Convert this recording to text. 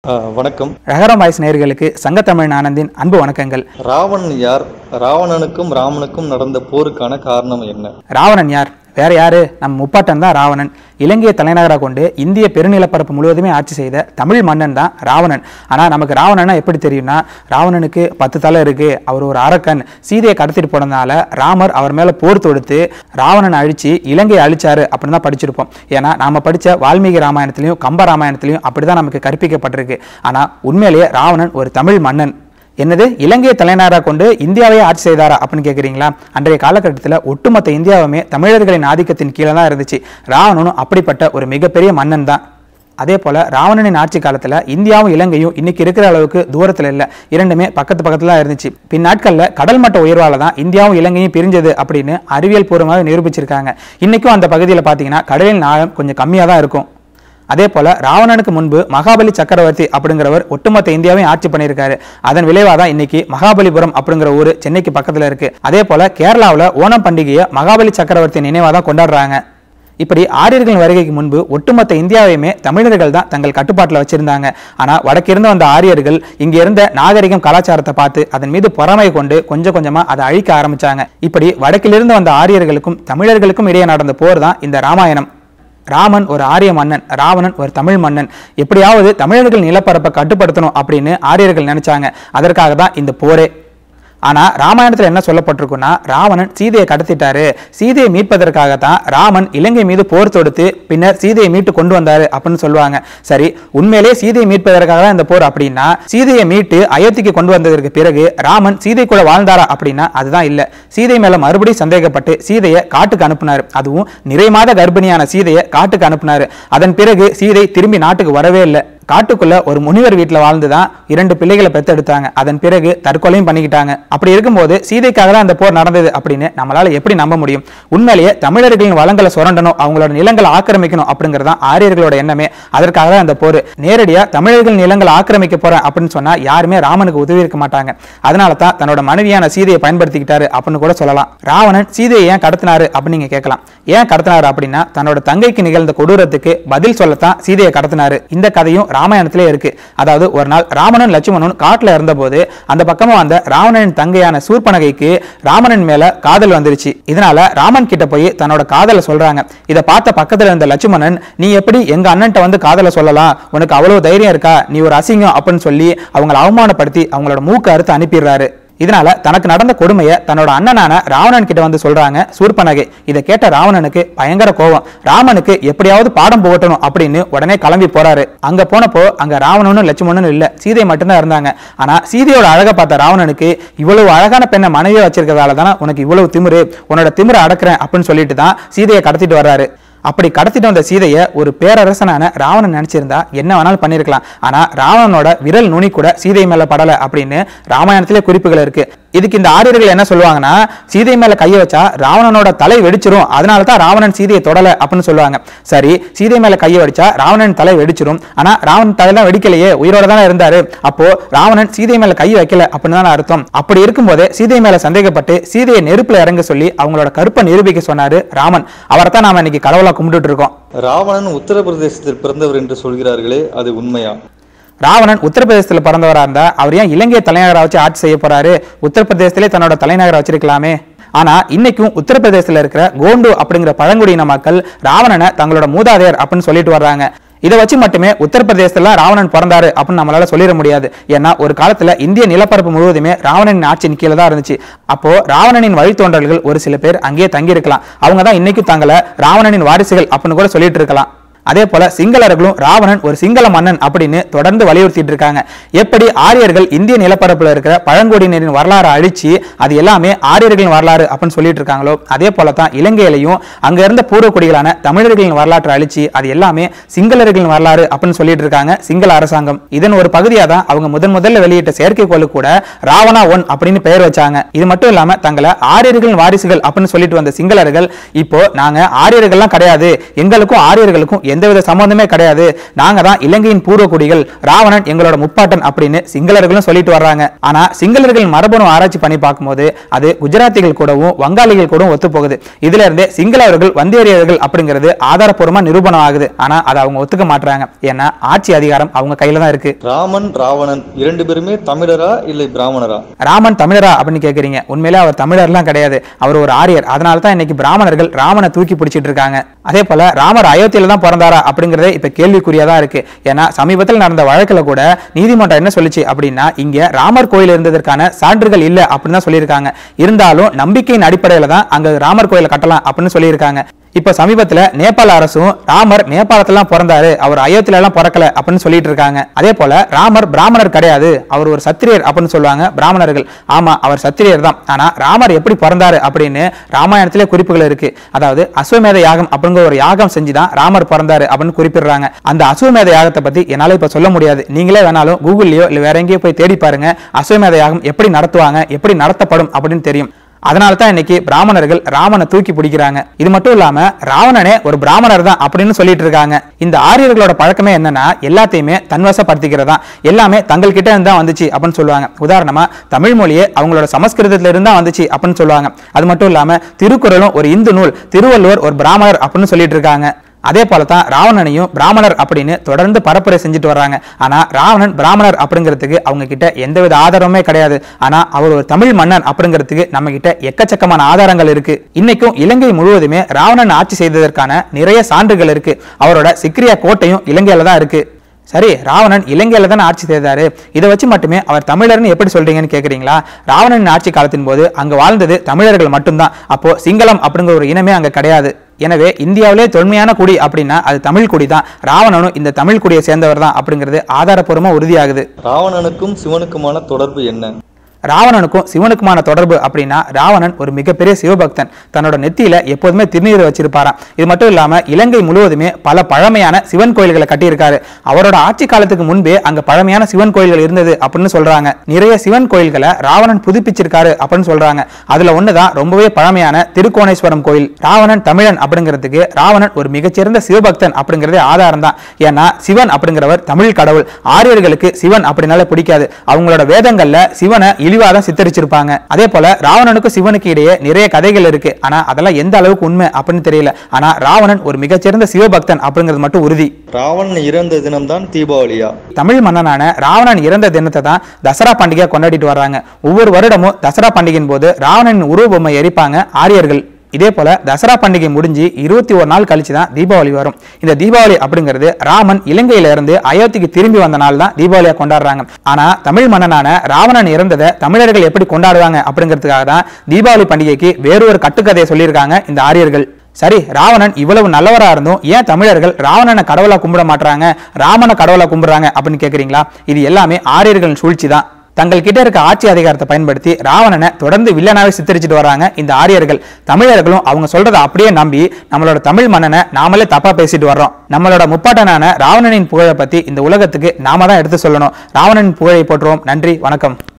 ஆ, வணக்கம் ரகரம் வாய்ஸ் நேயர்களுக்கு சங்கத்தமிழ் ஆனந்தின் அன்பு வணக்கங்கள் ராவணன் யார் ராவணனுக்கும் ராமனுக்கும் நடந்த போருக்கான காரணம் என்ன ராவணன் யார் வேற யாரு நம்ம முப்பாட்டன் தான் ராவணன் இலங்கையை தலைநகராக கொண்டு இந்திய பெருநிலப்பரப்பு முழுவதுமே ஆட்சி செய்த தமிழ் மன்னன் தான் ராவணன் ஆனால் நமக்கு ராவணனா எப்படி தெரியும்னா ராவணனுக்கு பத்து தலை இருக்கு அவர் ஒரு அரக்கன் சீதையை கடத்திட்டு போனதுனால ராமர் அவர் மேல போர் தொடுத்து ராவணனை அழிச்சு இலங்கையை அழிச்சாரு அப்படின்னு தான் படிச்சிருப்போம் ஏன்னா நாம படிச்ச வால்மீகி ராமாயணத்திலையும் கம்ப ராமாயணத்திலையும் அப்படிதான் நமக்கு கற்பிக்கப்பட்டிருக்கு ஆனா உண்மையிலேயே ராவணன் ஒரு தமிழ் மன்னன் என்னது இலங்கையை தலைநகராக கொண்டு இந்தியாவையே ஆட்சி செய்தாரா அப்படின்னு கேட்குறீங்களா அன்றைய காலகட்டத்தில் ஒட்டுமொத்த இந்தியாவுமே தமிழர்களின் ஆதிக்கத்தின் கீழே தான் இருந்துச்சு ராவணனும் அப்படிப்பட்ட ஒரு மிகப்பெரிய மன்னன் தான் அதே போல ராவணனின் ஆட்சி காலத்தில் இந்தியாவும் இலங்கையும் இன்னைக்கு இருக்கிற அளவுக்கு தூரத்தில் இல்லை இரண்டுமே பக்கத்து பக்கத்துல தான் இருந்துச்சு பின் நாட்களில் கடல் மட்ட உயர்வால தான் இந்தியாவும் இலங்கையும் பிரிஞ்சது அப்படின்னு அறிவியல் பூர்வமாக நிரூபிச்சிருக்காங்க இன்னைக்கும் அந்த பகுதியில் பார்த்தீங்கன்னா கடலின் ஆழம் கொஞ்சம் கம்மியாக தான் இருக்கும் அதே போல ராவணனுக்கு முன்பு மகாபலி சக்கரவர்த்தி அப்படிங்கிறவர் ஒட்டுமொத்த இந்தியாவையும் ஆட்சி பண்ணியிருக்காரு அதன் விளைவாக தான் இன்னைக்கு மகாபலிபுரம் அப்படிங்கிற ஊர் சென்னைக்கு பக்கத்துல இருக்கு அதே போல கேரளாவில் ஓணம் பண்டிகையை மகாபலி சக்கரவர்த்தி நினைவாக தான் கொண்டாடுறாங்க இப்படி ஆரியர்களின் வருகைக்கு முன்பு ஒட்டுமொத்த இந்தியாவையுமே தமிழர்கள் தான் தங்கள் கட்டுப்பாட்டில் வச்சிருந்தாங்க ஆனா வடக்கிருந்து வந்த ஆரியர்கள் இங்க இருந்த நாகரிகம் கலாச்சாரத்தை பார்த்து அதன் மீது பொறாமை கொண்டு கொஞ்சம் கொஞ்சமா அதை அழிக்க ஆரம்பிச்சாங்க இப்படி வடக்கிலிருந்து வந்த ஆரியர்களுக்கும் தமிழர்களுக்கும் இடையே நடந்த போர் தான் இந்த ராமாயணம் ராமன் ஒரு ஆரிய மன்னன் ராவணன் ஒரு தமிழ் மன்னன் எப்படியாவது தமிழர்கள் நிலப்பரப்பை கட்டுப்படுத்தணும் அப்படின்னு ஆரியர்கள் நினைச்சாங்க அதற்காக தான் இந்த போரே ஆனா ராமாயணத்துல என்ன சொல்லப்பட்டிருக்குன்னா ராவணன் சீதையை கடத்திட்டாரு சீதையை மீட்பதற்காக தான் ராமன் இலங்கை மீது போர் தொடுத்து பின்னர் சீதையை மீட்டு கொண்டு வந்தாரு அப்படின்னு சொல்லுவாங்க சரி உண்மையிலே சீதையை மீட்பதற்காக தான் இந்த போர் அப்படின்னா சீதையை மீட்டு அயோத்திக்கு கொண்டு வந்ததற்கு பிறகு ராமன் சீதை கூட வாழ்ந்தாரா அப்படின்னா அதுதான் இல்ல சீதை மேல மறுபடியும் சந்தேகப்பட்டு சீதையை காட்டுக்கு அனுப்புனாரு அதுவும் நிறை மாத கர்ப்பிணியான சீதையை காட்டுக்கு அனுப்புனாரு அதன் பிறகு சீதை திரும்பி நாட்டுக்கு வரவே இல்லை காட்டுக்குள்ள ஒரு முனிவர் வீட்டில் வாழ்ந்து தான் இரண்டு பிள்ளைகளை பெத்தெடுத்தாங்க அதன் பிறகு தற்கொலையும் பண்ணிக்கிட்டாங்க அப்படி இருக்கும்போது சீதைக்காக தான் அந்த போர் நடந்தது அப்படின்னு நம்மளால எப்படி நம்ப முடியும் உண்மையிலேயே தமிழர்களின் வளங்களை சுரண்டணும் அவங்களோட நிலங்களை ஆக்கிரமிக்கணும் அப்படிங்கிறது தான் ஆரியர்களோட எண்ணமே அதற்காக தான் அந்த போர் நேரடியா தமிழர்கள் நிலங்களை ஆக்கிரமிக்க போறேன் அப்படின்னு சொன்னா யாருமே ராமனுக்கு உதவி இருக்க மாட்டாங்க அதனால தான் தன்னோட மனைவியான சீதையை பயன்படுத்திக்கிட்டாரு அப்படின்னு கூட சொல்லலாம் ராவணன் சீதையை ஏன் கடத்தினாரு அப்படின்னு நீங்க கேட்கலாம் ஏன் கடத்தினாரு அப்படின்னா தன்னோட தங்கைக்கு நிகழ்ந்த கொடூரத்துக்கு பதில் சொல்லத்தான் சீதையை கடத்தினாரு இந்த கதையும் ராமாயணத்திலே இருக்கு அதாவது ஒரு நாள் ராமனும் லட்சுமணனும் காட்டுல இருந்தபோது அந்த பக்கமா வந்த ராவணனின் தங்கையான சூர்பனகைக்கு ராமனின் மேல காதல் வந்துருச்சு இதனால ராமன் கிட்ட போய் தன்னோட காதலை சொல்றாங்க இதை பார்த்த பக்கத்துல இருந்த லட்சுமணன் நீ எப்படி எங்க அண்ணன்ட்ட வந்து காதலை சொல்லலாம் உனக்கு அவ்வளவு தைரியம் இருக்கா நீ ஒரு அசிங்கம் அப்படின்னு சொல்லி அவங்களை அவமானப்படுத்தி அவங்களோட மூக்கு அறுத்து அனுப்பிடுறாரு இதனால தனக்கு நடந்த கொடுமையை தன்னோட அண்ணனான ராவணன் கிட்ட வந்து சொல்றாங்க சூர்பனகை இதை கேட்ட ராவணனுக்கு பயங்கர கோபம் ராமனுக்கு எப்படியாவது பாடம் புகட்டணும் அப்படின்னு உடனே கிளம்பி போறாரு அங்க போனப்போ அங்க ராவணனும் லட்சுமணனும் இல்ல சீதை மட்டும்தான் இருந்தாங்க ஆனா சீதையோட அழகை பார்த்த ராவணனுக்கு இவ்வளவு அழகான பெண்ணை மனைவியை வச்சிருக்கிறதால தானே உனக்கு இவ்வளவு திமிரு உன்னோட திமிரை அடக்குறேன் அப்படின்னு சொல்லிட்டு தான் சீதையை கடத்திட்டு வர்றாரு அப்படி கடத்திட்டு வந்த சீதையை ஒரு பேரரசனான ராவணன் நினைச்சிருந்தா என்ன வேணாலும் பண்ணிருக்கலாம் ஆனா ராவணனோட விரல் நுனி கூட சீதை மேல படல அப்படின்னு ராமாயணத்திலே குறிப்புகள் இருக்கு இதுக்கு இந்த ஆரியர்கள் என்ன சொல்லுவாங்கன்னா சீதை மேல கையை வச்சா ராவணனோட தலை வெடிச்சிரும் அதனால தான் ராவணன் சீதையை தொடல அப்படின்னு சொல்லுவாங்க சரி சீதை மேல கையை வச்சா ராவணன் தலை வெடிச்சிரும் ஆனா ராவணன் தலையெல்லாம் வெடிக்கலையே உயிரோட தானே இருந்தாரு அப்போ ராவணன் சீதை மேல கை வைக்கல அப்படின்னு தானே அர்த்தம் அப்படி இருக்கும்போதே சீதை மேல சந்தேகப்பட்டு சீதையை நெருப்புல இறங்க சொல்லி அவங்களோட கருப்பை நிரூபிக்க சொன்னாரு ராமன் அவரை தான் நாம இன்னைக்கு கடவுளா கும்பிட்டுட்டு இருக்கோம் ராவணன் உத்தரப்பிரதேசத்தில் பிறந்தவர் என்று சொல்கிறார்களே அது உண்மையா ராவணன் உத்தரப்பிரதேசத்தில் பிறந்தவரா இருந்தா அவர் ஏன் இலங்கையை தலைநகரா வச்சு ஆட்சி செய்ய போறாரு உத்தரப்பிரதேசத்திலே தன்னோட தலைநகரை வச்சிருக்கலாமே ஆனா இன்னைக்கும் உத்தரப்பிரதேசத்துல இருக்கிற கோண்டு அப்படிங்கிற பழங்குடியின மக்கள் ராவணனை தங்களோட மூதாதையர் அப்படின்னு சொல்லிட்டு வர்றாங்க இதை வச்சு மட்டுமே உத்தரப்பிரதேசத்துல ராவணன் பிறந்தாரு அப்படின்னு நம்மளால சொல்லிட முடியாது ஏன்னா ஒரு காலத்துல இந்திய நிலப்பரப்பு முழுவதுமே ராவணனின் ஆட்சியின் கீழே தான் இருந்துச்சு அப்போ ராவணனின் வழித்தோன்றல்கள் ஒரு சில பேர் அங்கேயே தங்கி இருக்கலாம் அவங்க தான் இன்னைக்கும் தங்களை ராவணனின் வாரிசுகள் அப்படின்னு கூட சொல்லிட்டு இருக்கலாம் அதே போல சிங்களர்களும் ராவணன் ஒரு சிங்கள மன்னன் அப்படின்னு தொடர்ந்து வலியுறுத்திட்டு இருக்காங்க எப்படி ஆரியர்கள் இந்திய நிலப்பரப்புல இருக்கிற பழங்குடியினரின் வரலாறு அழிச்சு அது எல்லாமே ஆரியர்களின் வரலாறு அப்படின்னு சொல்லிட்டு இருக்காங்களோ அதே போல தான் இலங்கையிலையும் அங்க இருந்த பூர்வக்குடிகளான தமிழர்களின் வரலாற்றை அழிச்சு அது எல்லாமே சிங்களர்களின் வரலாறு அப்படின்னு சொல்லிட்டு இருக்காங்க சிங்கள அரசாங்கம் இதன் ஒரு பகுதியா தான் அவங்க முதன் முதல்ல வெளியிட்ட செயற்கைக்கோளு கூட ராவணா ஒன் அப்படின்னு பெயர் வச்சாங்க இது மட்டும் இல்லாம தங்களை ஆரியர்களின் வாரிசுகள் அப்படின்னு சொல்லிட்டு வந்த சிங்களர்கள் இப்போ நாங்க ஆரியர்கள்லாம் கிடையாது எங்களுக்கும் ஆரியர்களுக்கும் எந்த எந்தவித சம்பந்தமே கிடையாது நாங்க தான் இலங்கையின் பூர்வக்குடிகள் ராவணன் எங்களோட முப்பாட்டன் அப்படின்னு சிங்களர்களும் சொல்லிட்டு வர்றாங்க ஆனா சிங்களர்களின் மரபணு ஆராய்ச்சி பண்ணி பார்க்கும்போது அது குஜராத்திகள் கூடவும் வங்காளிகள் கூடவும் ஒத்து போகுது இதுல இருந்தே சிங்களவர்கள் வந்தேரியர்கள் அப்படிங்கிறது ஆதாரப்பூர்வமா நிரூபணம் ஆகுது ஆனா அதை அவங்க ஒத்துக்க மாட்டாங்க ஏன்னா ஆட்சி அதிகாரம் அவங்க கையில தான் இருக்கு ராமன் ராவணன் இரண்டு பேருமே தமிழரா இல்லை பிராமணரா ராமன் தமிழரா அப்படின்னு கேக்குறீங்க உண்மையிலே அவர் தமிழர்லாம் கிடையாது அவர் ஒரு ஆரியர் அதனால தான் இன்னைக்கு பிராமணர்கள் ராமனை தூக்கி பிடிச்சிட்டு இருக்காங்க அதே போல ராமர் அயோத்தியில தான் பிறந்தாரா அப்படிங்கறதே இப்ப கேள்விக்குறியா தான் இருக்கு ஏன்னா சமீபத்தில் நடந்த வழக்குல கூட நீதிமன்றம் என்ன சொல்லுச்சு அப்படின்னா இங்க ராமர் கோயில் இருந்ததற்கான சான்றுகள் இல்ல அப்படின்னு தான் சொல்லியிருக்காங்க இருந்தாலும் நம்பிக்கையின் அடிப்படையில தான் அங்க ராமர் கோயிலை கட்டலாம் அப்படின்னு சொல்லியிருக்காங்க இப்ப சமீபத்துல நேபாள அரசும் ராமர் நேபாளத்துல பிறந்தாரு அவர் அயோத்தியில எல்லாம் பிறக்கல அப்படின்னு சொல்லிட்டு இருக்காங்க அதே போல ராமர் பிராமணர் கிடையாது அவர் ஒரு சத்திரியர் அப்படின்னு சொல்லுவாங்க பிராமணர்கள் ஆமா அவர் சத்திரியர் தான் ஆனா ராமர் எப்படி பிறந்தாரு அப்படின்னு ராமாயணத்திலே குறிப்புகள் இருக்கு அதாவது அஸ்வமேத யாகம் அப்படிங்கிற ஒரு யாகம் செஞ்சுதான் ராமர் பிறந்தாரு அப்படின்னு குறிப்பிடுறாங்க அந்த அஸ்வமேத யாகத்தை பத்தி என்னால இப்ப சொல்ல முடியாது நீங்களே வேணாலும் கூகுள்லயோ இல்ல வேற எங்கேயோ போய் தேடி பாருங்க அஸ்வமேத யாகம் எப்படி நடத்துவாங்க எப்படி நடத்தப்படும் அப்படின்னு தெரியும் அதனால தான் இன்னைக்கு பிராமணர்கள் ராமனை தூக்கி பிடிக்கிறாங்க இது மட்டும் இல்லாம ராவணனே ஒரு பிராமணர் தான் அப்படின்னு சொல்லிட்டு இருக்காங்க இந்த ஆரியர்களோட பழக்கமே என்னன்னா எல்லாத்தையுமே தன்வசப்படுத்திக்கிறதா எல்லாமே தங்கள் கிட்ட இருந்து தான் வந்துச்சு அப்படின்னு சொல்லுவாங்க உதாரணமா தமிழ் மொழியே அவங்களோட சமஸ்கிருதத்துல இருந்தா வந்துச்சு அப்படின்னு சொல்லுவாங்க அது மட்டும் இல்லாம திருக்குறளும் ஒரு இந்து நூல் திருவள்ளுவர் ஒரு பிராமணர் அப்படின்னு சொல்லிட்டு இருக்காங்க அதே போல தான் ராவணனையும் பிராமணர் அப்படின்னு தொடர்ந்து பரப்புரை செஞ்சுட்டு வர்றாங்க ஆனா ராவணன் பிராமணர் அப்படிங்கிறதுக்கு அவங்க கிட்ட எந்தவித ஆதாரமுமே கிடையாது ஆனா அவர் ஒரு தமிழ் மன்னன் அப்படிங்கிறதுக்கு நம்ம கிட்ட எக்கச்சக்கமான ஆதாரங்கள் இருக்கு இன்னைக்கும் இலங்கை முழுவதுமே ராவணன் ஆட்சி செய்ததற்கான நிறைய சான்றுகள் இருக்கு அவரோட சிக்ரியா கோட்டையும் இலங்கையில தான் இருக்கு சரி ராவணன் இலங்கையில தானே ஆட்சி செய்தாரு இதை வச்சு மட்டுமே அவர் தமிழர்னு எப்படி சொல்றீங்கன்னு கேக்குறீங்களா ராவணன் ஆட்சி காலத்தின் போது அங்க வாழ்ந்தது தமிழர்கள் மட்டும்தான் அப்போ சிங்களம் அப்படிங்கிற ஒரு இனமே அங்க கிடையாது எனவே இந்தியாவிலே தொன்மையான குடி அப்படின்னா அது தமிழ் குடி தான் ராவணனும் இந்த தமிழ் குடியை சேர்ந்தவர் தான் அப்படிங்கிறது ஆதாரப்பூர்வமா உறுதியாகுது ராவணனுக்கும் சிவனுக்குமான தொடர்பு என்ன ராவணனுக்கும் சிவனுக்குமான தொடர்பு அப்படின்னா ராவணன் ஒரு மிகப்பெரிய சிவபக்தன் தன்னோட நெத்தியில எப்போதுமே திருநீர் வச்சிருப்பாராம் இது மட்டும் இல்லாம இலங்கை முழுவதுமே பல பழமையான சிவன் கோயில்களை கட்டியிருக்காரு அவரோட ஆட்சி காலத்துக்கு முன்பே அங்க பழமையான சிவன் கோயில்கள் இருந்தது அப்படின்னு சொல்றாங்க நிறைய சிவன் கோயில்களை ராவணன் புதுப்பிச்சிருக்காரு அப்படின்னு சொல்றாங்க அதுல ஒண்ணுதான் ரொம்பவே பழமையான திருக்கோணேஸ்வரம் கோயில் ராவணன் தமிழன் அப்படிங்கிறதுக்கு ராவணன் ஒரு மிகச்சிறந்த சிவபக்தன் அப்படிங்கிறதே ஆதாரம் தான் ஏன்னா சிவன் அப்படிங்கிறவர் தமிழ் கடவுள் ஆரியர்களுக்கு சிவன் அப்படின்னாலே பிடிக்காது அவங்களோட வேதங்கள்ல சிவனை இழிவா தான் சித்தரிச்சிருப்பாங்க அதே போல ராவணனுக்கும் சிவனுக்கு இடையே நிறைய கதைகள் இருக்கு ஆனா அதெல்லாம் எந்த அளவுக்கு உண்மை அப்படின்னு தெரியல ஆனா ராவணன் ஒரு மிகச்சிறந்த சிவபக்தன் அப்படிங்கிறது மட்டும் உறுதி ராவணன் இறந்த தினம்தான் தீபாவளியா தமிழ் மன்னனான ராவணன் இறந்த தினத்தை தான் தசரா பண்டிகையா கொண்டாடிட்டு வர்றாங்க ஒவ்வொரு வருடமும் தசரா பண்டிகையின் போது ராவணனின் உருவபொம்மை எரிப்பாங்க ஆரியர்கள் இதே போல தசரா பண்டிகை முடிஞ்சு இருபத்தி ஒரு நாள் கழிச்சு தான் தீபாவளி வரும் இந்த தீபாவளி அப்படிங்கிறது ராமன் இலங்கையில இருந்து அயோத்திக்கு திரும்பி வந்த நாள் தான் தீபாவளியா கொண்டாடுறாங்க ஆனா தமிழ் மன்னனான ராவணன் இறந்ததை தமிழர்கள் எப்படி கொண்டாடுவாங்க அப்படிங்கிறதுக்காக தான் தீபாவளி பண்டிகைக்கு வேறொரு கட்டுக்கதையை சொல்லியிருக்காங்க இந்த ஆரியர்கள் சரி ராவணன் இவ்வளவு நல்லவரா இருந்தும் ஏன் தமிழர்கள் ராவணனை கடவுளா கும்பிட மாட்டாங்க ராமனை கடவுளா கும்பிடுறாங்க அப்படின்னு கேக்குறீங்களா இது எல்லாமே ஆரியர்களின் சூழ்ச்சி தான் தங்கள் கிட்ட இருக்க ஆட்சி அதிகாரத்தை பயன்படுத்தி ராவணனை தொடர்ந்து வில்லனாவே சித்தரிச்சுட்டு வராங்க இந்த ஆரியர்கள் தமிழர்களும் அவங்க சொல்றதை அப்படியே நம்பி நம்மளோட தமிழ் மன்னனை நாமளே தப்பா பேசிட்டு வர்றோம் நம்மளோட முப்பாட்டனான ராவணனின் புகழை பத்தி இந்த உலகத்துக்கு நாம தான் எடுத்து சொல்லணும் ராவணனின் புகழை போற்றுவோம் நன்றி வணக்கம்